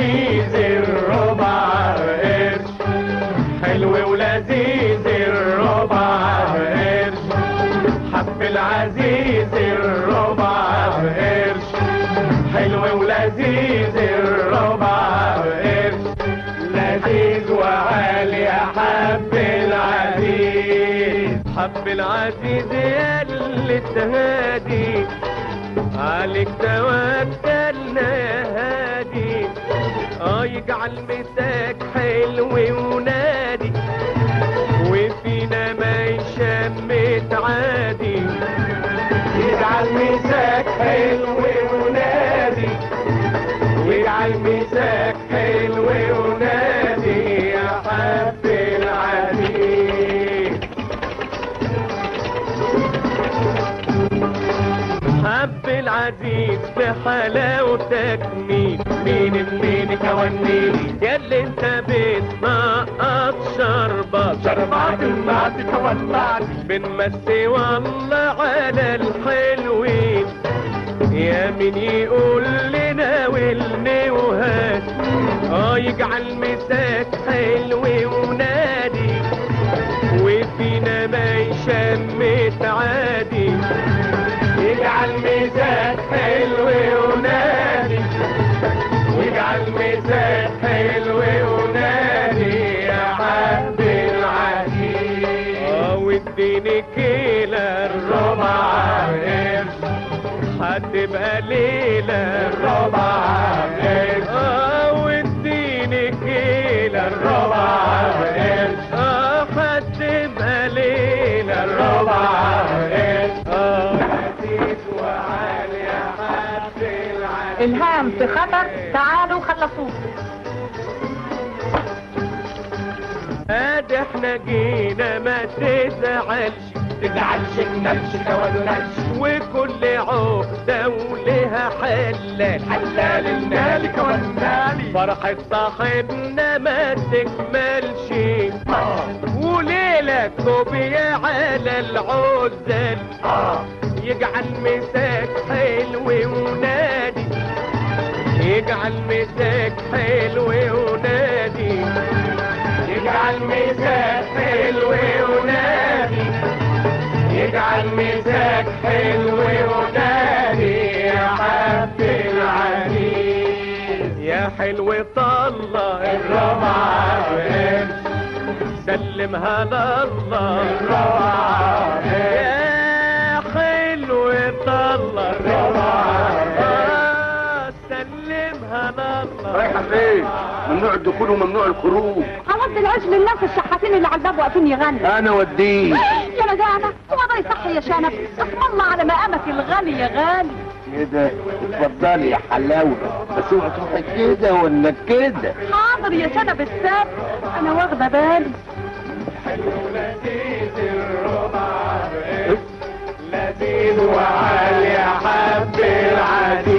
ولذيذ الربع قرش حلو ولذيذ الربع قرش حب العزيز الربع قرش حلو ولذيذ الربع قرش لذيذ وعالي حب العزيز حب العزيز يا اللي تهادي عليك توكلنا يا هادي اه يجعل مساك حلو ونادي وفينا ما يشمت عادي يجعل مساك حلو ونادي يجعل مساك حلو ونادي يا حب العزيز حب العزيز بحلاوتك مين مين مين كونيني يا اللي انت بتنقط شربات شربات النعت تولعت بنمسي والله على الحلوين يا مين يقول لنا والني وهات اه يجعل مساك حلو ونادي وفينا ما يشمت عادي يجعل ميزان حلو ونادي ويجعل ميزان حلو ونادي يا عبد العزيز اه واديني كيلة الربع قرش هتبقى ليلة الربع قرش اه واديني كيلة الربع قرش اه هتبقى ليلة الربع قرش اه لذيذ وعالي يا حب العزيز الهام في خطر تعالوا خلصوه ادي احنا جينا ما تزعلش تزعلش نفش كوالونش وكل عقدة ولها حلال حلال النالي كوالنالي فرحة صاحبنا ما تكملش وليلة كوبية على العزل يجعل مساك حلو ونادي يجعل مساك حلو ونادي يجعل مساك حلو ونادي يجعل مساك حلو ونادي يا حب العزيز يا حلو طلع الربع قرش سلمها لله الربع يا حلو طلع الربع آه، سلمها لله رايحة فين؟ ممنوع الدخول وممنوع الخروج هودي العجل الناس الشحاتين اللي على الباب واقفين يغنوا انا وديه يا مدامة هو ده يصحي يا شنب اسم الله على مقامك الغالي يا غالي كده اتفضلي يا حلاوة بس اوعي تروحي كده ولا كده حاضر يا شنب الساب انا واخده بالي لذيذ الربع لذيذ وعالي حب العزيز